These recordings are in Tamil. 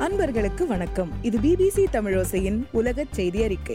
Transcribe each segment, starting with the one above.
அன்பர்களுக்கு வணக்கம் இது பிபிசி தமிழோசையின் உலக செய்தி அறிக்கை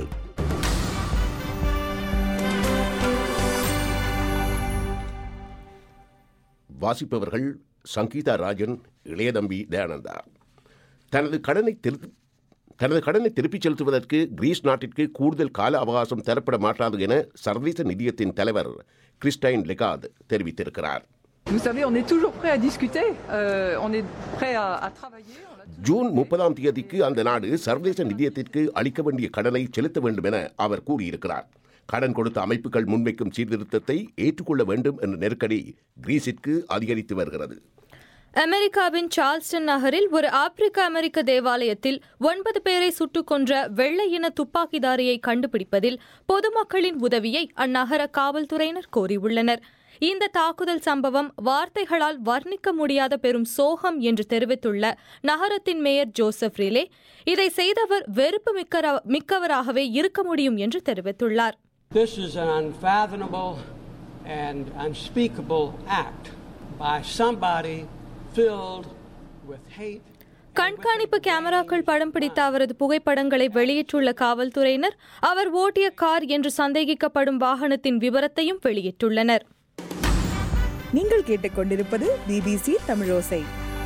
வாசிப்பவர்கள் சங்கீதா ராஜன் இளையதம்பி தயானந்தா தனது கடனை திரு தனது கடனை திருப்பிச் செலுத்துவதற்கு கிரீஸ் நாட்டிற்கு கூடுதல் கால அவகாசம் தரப்பட மாட்டாது என சர்வதேச நிதியத்தின் தலைவர் கிறிஸ்டைன் லெகாத் தெரிவித்திருக்கிறார் Vous savez, on est toujours prêt à discuter, euh, on est prêt à, à travailler. on l'a- June முப்பதாம் தேதிக்கு அந்த நாடு சர்வதேச நிதியத்திற்கு அளிக்க வேண்டிய கடனை செலுத்த வேண்டும் என அவர் கூறியிருக்கிறார் கடன் கொடுத்த அமைப்புகள் முன்வைக்கும் சீர்திருத்தத்தை ஏற்றுக்கொள்ள வேண்டும் என்ற நெருக்கடி கிரீஸிற்கு அதிகரித்து வருகிறது அமெரிக்காவின் சார்ல்ஸ்டன் நகரில் ஒரு ஆப்பிரிக்க அமெரிக்க தேவாலயத்தில் ஒன்பது பேரை சுட்டுக் கொன்ற வெள்ளை இன துப்பாக்கிதாரியை கண்டுபிடிப்பதில் பொதுமக்களின் உதவியை அந்நகர காவல்துறையினர் கோரியுள்ளனர் இந்த தாக்குதல் சம்பவம் வார்த்தைகளால் வர்ணிக்க முடியாத பெரும் சோகம் என்று தெரிவித்துள்ள நகரத்தின் மேயர் ஜோசப் ரிலே இதை செய்தவர் வெறுப்பு மிக்கர- மிக்கவராகவே இருக்க முடியும் என்று தெரிவித்துள்ளார் This is an unfathomable and unspeakable act by somebody filled with hate. கண்காணிப்பு கேமராக்கள் படம் பிடித்த அவரது புகைப்படங்களை வெளியிட்டுள்ள காவல்துறையினர் அவர் ஓட்டிய கார் என்று சந்தேகிக்கப்படும் வாகனத்தின் விவரத்தையும் வெளியிட்டுள்ளனர் நீங்கள் கேட்டுக்கொண்டிருப்பது பிபிசி தமிழோசை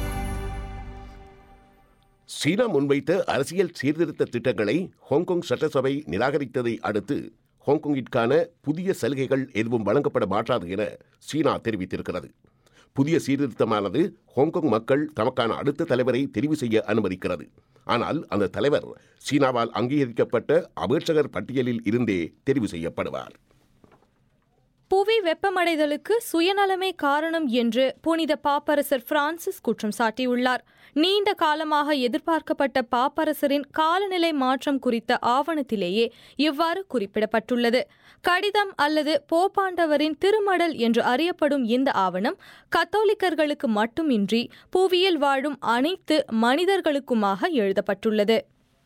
சீனா முன்வைத்த அரசியல் சீர்திருத்த திட்டங்களை ஹாங்காங் சட்டசபை நிராகரித்ததை அடுத்து ஹாங்காங்கிற்கான புதிய சலுகைகள் எதுவும் வழங்கப்பட மாட்டாது என சீனா தெரிவித்திருக்கிறது புதிய சீர்திருத்தமானது ஹாங்காங் மக்கள் தமக்கான அடுத்த தலைவரை தெரிவு செய்ய அனுமதிக்கிறது ஆனால் அந்த தலைவர் சீனாவால் அங்கீகரிக்கப்பட்ட அபேட்சகர் பட்டியலில் இருந்தே தெரிவு செய்யப்படுவார் புவி வெப்பமடைதலுக்கு சுயநலமே காரணம் என்று புனித பாப்பரசர் பிரான்சிஸ் குற்றம் சாட்டியுள்ளார் நீண்ட காலமாக எதிர்பார்க்கப்பட்ட பாப்பரசரின் காலநிலை மாற்றம் குறித்த ஆவணத்திலேயே இவ்வாறு குறிப்பிடப்பட்டுள்ளது கடிதம் அல்லது போப்பாண்டவரின் திருமடல் என்று அறியப்படும் இந்த ஆவணம் கத்தோலிக்கர்களுக்கு மட்டுமின்றி புவியில் வாழும் அனைத்து மனிதர்களுக்குமாக எழுதப்பட்டுள்ளது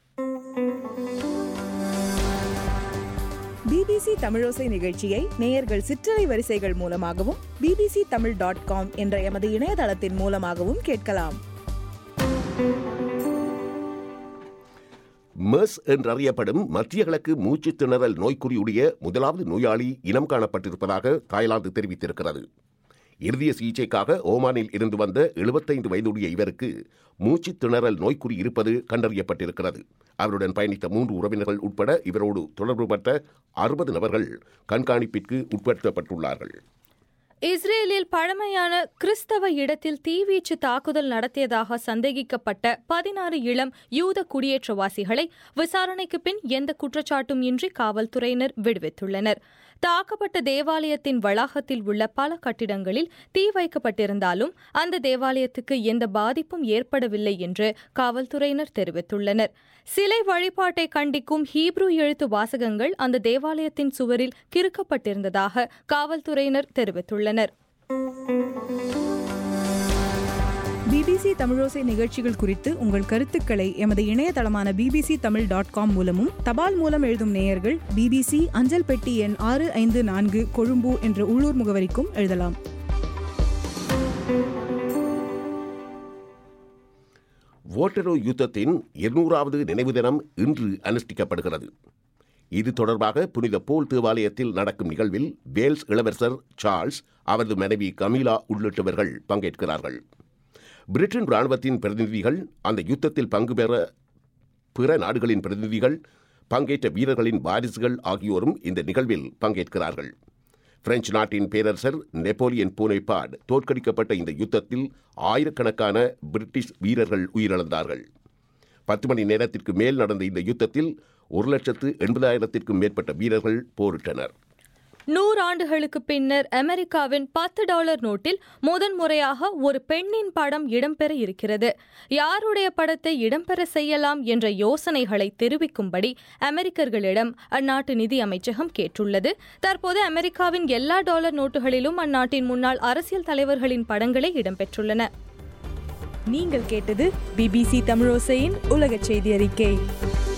பிபிசி தமிழோசை நிகழ்ச்சியை நேயர்கள் சிற்றலை வரிசைகள் மூலமாகவும் பிபிசி தமிழ் டாட் காம் என்ற எமது இணையதளத்தின் மூலமாகவும் கேட்கலாம் மெர்ஸ் என்றறியப்படும் மத்திய கிழக்கு மூச்சுத் திணறல் நோய்க்குறியுடைய முதலாவது நோயாளி இனம் காணப்பட்டிருப்பதாக தாய்லாந்து தெரிவித்திருக்கிறது இறுதிய சிகிச்சைக்காக ஓமானில் இருந்து வந்த 75 வயதுடைய இவருக்கு மூச்சுத் திணறல் நோய்க்குறி இருப்பது கண்டறியப்பட்டிருக்கிறது அவருடன் பயணித்த மூன்று உறவினர்கள் உட்பட இவரோடு தொடர்புபட்ட அறுபது நபர்கள் கண்காணிப்பிற்கு உட்படுத்தப்பட்டுள்ளார்கள் இஸ்ரேலில் பழமையான கிறிஸ்தவ இடத்தில் தீவீச்சு தாக்குதல் நடத்தியதாக சந்தேகிக்கப்பட்ட பதினாறு இளம் யூத குடியேற்றவாசிகளை விசாரணைக்கு பின் எந்த குற்றச்சாட்டும் இன்றி காவல்துறையினர் விடுவித்துள்ளனர் தாக்கப்பட்ட தேவாலயத்தின் வளாகத்தில் உள்ள பல கட்டிடங்களில் தீ வைக்கப்பட்டிருந்தாலும் அந்த தேவாலயத்துக்கு எந்த பாதிப்பும் ஏற்படவில்லை என்று காவல்துறையினர் தெரிவித்துள்ளனர் சிலை வழிபாட்டை கண்டிக்கும் ஹீப்ரு எழுத்து வாசகங்கள் அந்த தேவாலயத்தின் சுவரில் கிறுக்கப்பட்டிருந்ததாக காவல்துறையினர் தெரிவித்துள்ளனர் பிபிசி தமிழோசை நிகழ்ச்சிகள் குறித்து உங்கள் கருத்துக்களை எமது இணையதளமான பிபிசி தமிழ் டாட் காம் மூலமும் தபால் மூலம் எழுதும் நேயர்கள் பிபிசி அஞ்சல் பெட்டி எண் ஆறு ஐந்து நான்கு கொழும்பு என்ற உள்ளூர் முகவரிக்கும் எழுதலாம் ஓட்டரோ யுத்தத்தின் இருநூறாவது நினைவு தினம் இன்று அனுஷ்டிக்கப்படுகிறது இது தொடர்பாக புனித போல் தேவாலயத்தில் நடக்கும் நிகழ்வில் வேல்ஸ் இளவரசர் சார்ல்ஸ் அவரது மனைவி கமீலா உள்ளிட்டவர்கள் பங்கேற்கிறார்கள் பிரிட்டன் ராணுவத்தின் பிரதிநிதிகள் அந்த யுத்தத்தில் பங்கு பெற பிற நாடுகளின் பிரதிநிதிகள் பங்கேற்ற வீரர்களின் வாரிசுகள் ஆகியோரும் இந்த நிகழ்வில் பங்கேற்கிறார்கள் பிரெஞ்சு நாட்டின் பேரரசர் நெப்போலியன் போனேபாட் தோற்கடிக்கப்பட்ட இந்த யுத்தத்தில் ஆயிரக்கணக்கான பிரிட்டிஷ் வீரர்கள் உயிரிழந்தார்கள் பத்து மணி நேரத்திற்கு மேல் நடந்த இந்த யுத்தத்தில் ஒரு லட்சத்து எண்பதாயிரத்திற்கும் மேற்பட்ட வீரர்கள் போரிட்டனர் நூறாண்டுகளுக்கு பின்னர் அமெரிக்காவின் பத்து டாலர் நோட்டில் முதன் முறையாக ஒரு பெண்ணின் படம் இடம்பெற இருக்கிறது யாருடைய படத்தை இடம்பெற செய்யலாம் என்ற யோசனைகளை தெரிவிக்கும்படி அமெரிக்கர்களிடம் அந்நாட்டு நிதி அமைச்சகம் கேட்டுள்ளது தற்போது அமெரிக்காவின் எல்லா டாலர் நோட்டுகளிலும் அந்நாட்டின் முன்னாள் அரசியல் தலைவர்களின் படங்களே இடம்பெற்றுள்ளன நீங்கள் கேட்டது பிபிசி தமிழோசையின் உலக செய்தி அறிக்கை